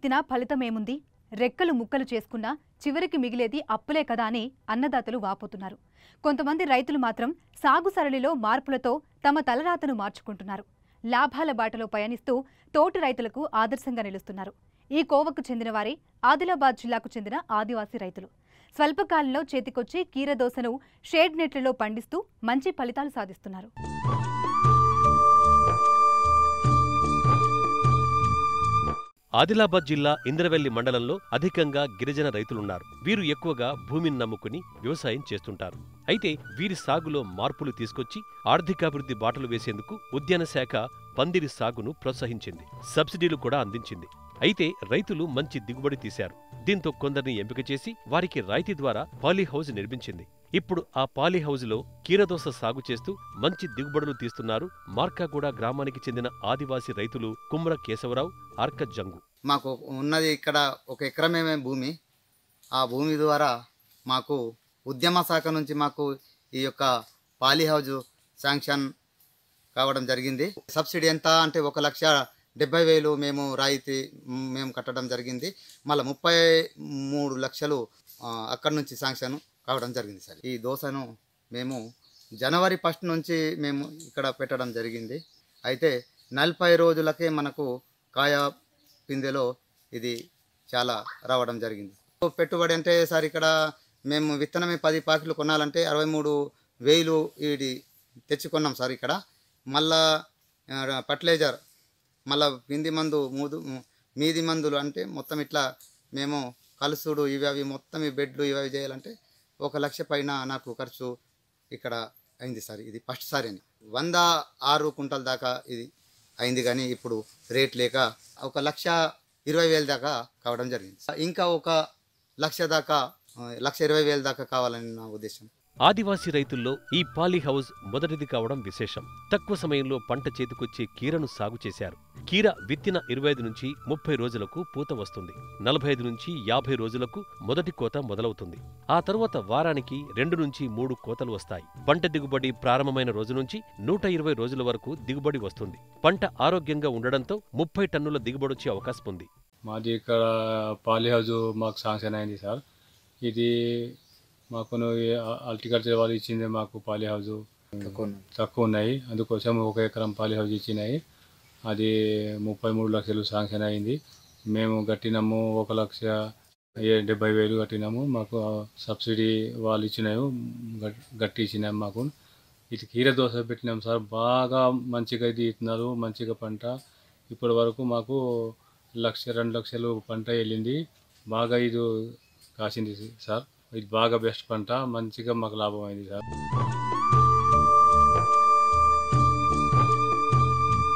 విత్తినా ఫలితమేముంది రెక్కలు ముక్కలు చేసుకున్నా చివరికి మిగిలేది అప్పులే కదా అని అన్నదాతలు వాపోతున్నారు కొంతమంది రైతులు మాత్రం సాగు సరళిలో మార్పులతో తమ తలరాతను మార్చుకుంటున్నారు లాభాల బాటలో పయనిస్తూ తోటి రైతులకు ఆదర్శంగా నిలుస్తున్నారు ఈ కోవకు చెందిన వారే ఆదిలాబాద్ జిల్లాకు చెందిన ఆదివాసీ రైతులు స్వల్పకాలంలో చేతికొచ్చి కీరదోసను షేడ్ నెట్లలో పండిస్తూ మంచి ఫలితాలు సాధిస్తున్నారు ఆదిలాబాద్ జిల్లా ఇంద్రవెల్లి మండలంలో అధికంగా గిరిజన రైతులున్నారు వీరు ఎక్కువగా భూమిని నమ్ముకుని వ్యవసాయం చేస్తుంటారు అయితే వీరి సాగులో మార్పులు తీసుకొచ్చి ఆర్థికాభివృద్ధి బాటలు వేసేందుకు ఉద్యాన శాఖ పందిరి సాగును ప్రోత్సహించింది సబ్సిడీలు కూడా అందించింది అయితే రైతులు మంచి దిగుబడి తీశారు దీంతో కొందరిని ఎంపిక చేసి వారికి రాయితీ ద్వారా పాలీహౌజ్ నిర్మించింది ఇప్పుడు ఆ పాలీహౌజ్లో కీరదోస సాగు చేస్తూ మంచి దిగుబడులు తీస్తున్నారు మార్కాగూడ గ్రామానికి చెందిన ఆదివాసీ రైతులు కుమ్ర కేశవరావు ఆర్క జంగు మాకు ఉన్నది ఇక్కడ ఒక ఎకరమేమే భూమి ఆ భూమి ద్వారా మాకు ఉద్యమ శాఖ నుంచి మాకు ఈ యొక్క పాలీ హౌజ్ శాంక్షన్ కావడం జరిగింది సబ్సిడీ ఎంత అంటే ఒక లక్ష డెబ్బై వేలు మేము రాయితీ మ్, మేము కట్టడం జరిగింది మళ్ళీ ముప్పై మూడు లక్షలు ఆ, అక్కడి నుంచి శాంక్షన్ కావడం జరిగింది సార్ ఈ దోశను మేము జనవరి ఫస్ట్ నుంచి మేము ఇక్కడ పెట్టడం జరిగింది అయితే నలభై రోజులకే మనకు కాయ పిందెలో ఇది చాలా రావడం జరిగింది పెట్టుబడి అంటే సార్ ఇక్కడ మేము విత్తనమే పది పాకెట్లు కొనాలంటే అరవై మూడు వేలు ఇది తెచ్చుకున్నాం సార్ ఇక్కడ మళ్ళా ఫర్టిలైజర్ మళ్ళా పిండి మందు మూదు మీది మందులు అంటే మొత్తం ఇట్లా మేము కలుసుడు ఇవి అవి మొత్తం ఈ బెడ్లు ఇవి అవి చేయాలంటే ఒక లక్ష పైన నాకు ఖర్చు ఇక్కడ అయింది సార్ ఇది ఫస్ట్ సారి అని వంద ఆరు కుంటల దాకా ఇది అయింది కానీ ఇప్పుడు రేట్ లేక ఒక లక్ష ఇరవై వేల దాకా కావడం జరిగింది ఇంకా ఒక లక్ష దాకా ఆ, లక్ష ఇరవై వేల దాకా కావాలని నా ఉద్దేశం ఆదివాసీ రైతుల్లో ఈ పాలీ హౌస్ మొదటిది కావడం విశేషం తక్కువ సమయంలో పంట చేతికొచ్చే కీరను సాగు చేశారు కీర విత్తిన ఇరవై ఐదు నుంచి ముప్పై రోజులకు పూత వస్తుంది నలభై ఐదు నుంచి యాభై రోజులకు మొదటి కోత మొదలవుతుంది ఆ తరువాత వారానికి రెండు నుంచి మూడు కోతలు వస్తాయి పంట దిగుబడి ప్రారంభమైన రోజు నుంచి నూట ఇరవై రోజుల వరకు దిగుబడి వస్తుంది పంట ఆరోగ్యంగా ఉండడంతో ముప్పై టన్నుల దిగుబడొచ్చే అవకాశం ఉంది మాది ఇక్కడ పాలీ హౌజ్ మాకు శాంక్షన్ అయింది సార్ ఇది మాకు హార్టికల్చర్ వాళ్ళు ఇచ్చింది మాకు పాలీ హౌజ్ తక్కువ ఉన్నాయి అందుకోసం ఒక ఎకరం పాలీ హౌజ్ ఇచ్చినాయి అది ముప్పై మూడు లక్షలు శాంక్షన్ అయింది మేము కట్టినాము ఒక లక్ష ఏ- డెబ్బై వేలు కట్టినాము మాకు ఆ సబ్సిడీ వాళ్ళు ఇచ్చినాయి గట్- గట్టి ఇచ్చినాము మాకు ఇది కీర దోశ పెట్టినాం సార్ బాగా మంచిగా ఇది ఇస్తున్నారు మంచిగా పంట ఇప్పటి వరకు మాకు లక్ష రెండు లక్షలు పంట వెళ్ళింది బాగా ఇది కాసింది సార్ ఇది బాగా బెస్ట్ పంట మంచిగా మాకు లాభం అయింది సార్